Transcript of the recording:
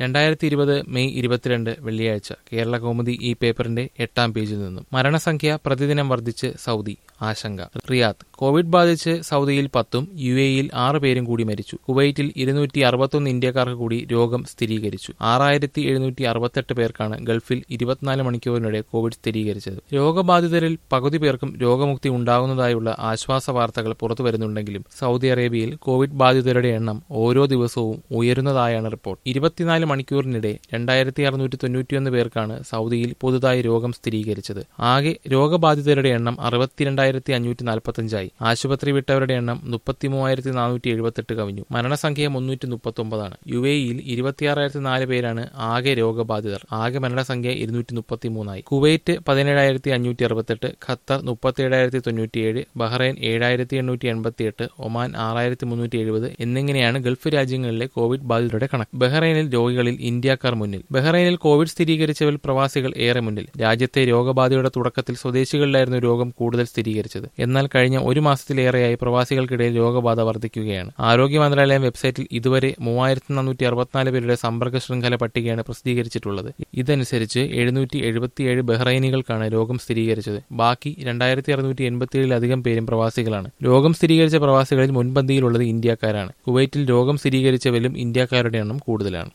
രണ്ടായിരത്തി ഇരുപത് മെയ് ഇരുപത്തിരണ്ട് വെള്ളിയാഴ്ച കേരള കൗമുദി ഈ പേപ്പറിന്റെ എട്ടാം പേജിൽ നിന്നും മരണസംഖ്യ പ്രതിദിനം വർദ്ധിച്ച് സൗദി ആശങ്ക റിയാദ് കോവിഡ് ബാധിച്ച് സൗദിയിൽ പത്തും യു എയിൽ ആറ് പേരും കൂടി മരിച്ചു കുവൈറ്റിൽ ഇരുന്നൂറ്റി അറുപത്തൊന്ന് ഇന്ത്യക്കാർക്ക് കൂടി രോഗം സ്ഥിരീകരിച്ചു ആറായിരത്തി എഴുന്നൂറ്റി അറുപത്തെട്ട് പേർക്കാണ് ഗൾഫിൽ ഇരുപത്തിനാല് മണിക്കൂറിനിടെ കോവിഡ് സ്ഥിരീകരിച്ചത് രോഗബാധിതരിൽ പകുതി പേർക്കും രോഗമുക്തി ഉണ്ടാകുന്നതായുള്ള ആശ്വാസ വാർത്തകൾ പുറത്തുവരുന്നുണ്ടെങ്കിലും സൗദി അറേബ്യയിൽ കോവിഡ് ബാധിതരുടെ എണ്ണം ഓരോ ദിവസവും ഉയരുന്നതായാണ് റിപ്പോർട്ട് ഇരുപത്തിനാല് മണിക്കൂറിനിടെ രണ്ടായിരത്തി അറുന്നൂറ്റി തൊണ്ണൂറ്റിയൊന്ന് പേർക്കാണ് സൗദിയിൽ പുതുതായി രോഗം സ്ഥിരീകരിച്ചത് ആകെ രോഗബാധിതരുടെ എണ്ണം അറുപത്തിരണ്ടായിരത്തി അഞ്ഞൂറ്റി നാൽപ്പത്തഞ്ചായി ആശുപത്രി വിട്ടവരുടെ എണ്ണം മുപ്പത്തി മൂവായിരത്തി നാനൂറ്റി എഴുപത്തെട്ട് കവിഞ്ഞു മരണസംഖ്യ മുന്നൂറ്റി മുപ്പത്തി ഒമ്പതാണ് യു എയിൽ ഇരുപത്തിയാറായിരത്തി നാല് പേരാണ് ആകെ രോഗബാധിതർ ആകെ മരണസംഖ്യ ഇരുന്നൂറ്റി മുപ്പത്തി മൂന്നായി കുവൈറ്റ് പതിനേഴായിരത്തി അഞ്ഞൂറ്റി അറുപത്തെട്ട് ഖത്തർ മുപ്പത്തിയേഴായിരത്തി തൊണ്ണൂറ്റിയേഴ് ബഹ്റൈൻ ഏഴായിരത്തി എണ്ണൂറ്റി എൺപത്തിയെട്ട് ഒമാൻ ആറായിരത്തി മുന്നൂറ്റി എഴുപത് എന്നിങ്ങനെയാണ് ഗൾഫ് രാജ്യങ്ങളിലെ കോവിഡ് ബാധിതരുടെ കണക്ക് ബഹ്റൈനിൽ രോഗികളിൽ ഇന്ത്യക്കാർ മുന്നിൽ ബഹ്റൈനിൽ കോവിഡ് സ്ഥിരീകരിച്ചവരിൽ പ്രവാസികൾ ഏറെ മുന്നിൽ രാജ്യത്തെ രോഗബാധയുടെ തുടക്കത്തിൽ സ്വദേശികളിലായിരുന്നു രോഗം കൂടുതൽ സ്ഥിരീകരിച്ചത് എന്നാൽ കഴിഞ്ഞ ഒരു മാസത്തിലേറെയായി പ്രവാസികൾക്കിടയിൽ രോഗബാധ വർദ്ധിക്കുകയാണ് ആരോഗ്യ മന്ത്രാലയം വെബ്സൈറ്റിൽ ഇതുവരെ മൂവായിരത്തി നാനൂറ്റി അറുപത്തിനാല് പേരുടെ സമ്പർക്ക ശൃംഖല പട്ടികയാണ് പ്രസിദ്ധീകരിച്ചിട്ടുള്ളത് ഇതനുസരിച്ച് എഴുന്നൂറ്റി എഴുപത്തിയേഴ് ബഹ്റൈനികൾക്കാണ് രോഗം സ്ഥിരീകരിച്ചത് ബാക്കി രണ്ടായിരത്തി അറുന്നൂറ്റി എൺപത്തിയേഴിലധികം പേരും പ്രവാസികളാണ് രോഗം സ്ഥിരീകരിച്ച പ്രവാസികളിൽ മുൻപന്തിയിലുള്ളത് ഇന്ത്യക്കാരാണ് കുവൈറ്റിൽ രോഗം സ്ഥിരീകരിച്ചവരിലും ഇന്ത്യക്കാരുടെ എണ്ണം കൂടുതലാണ്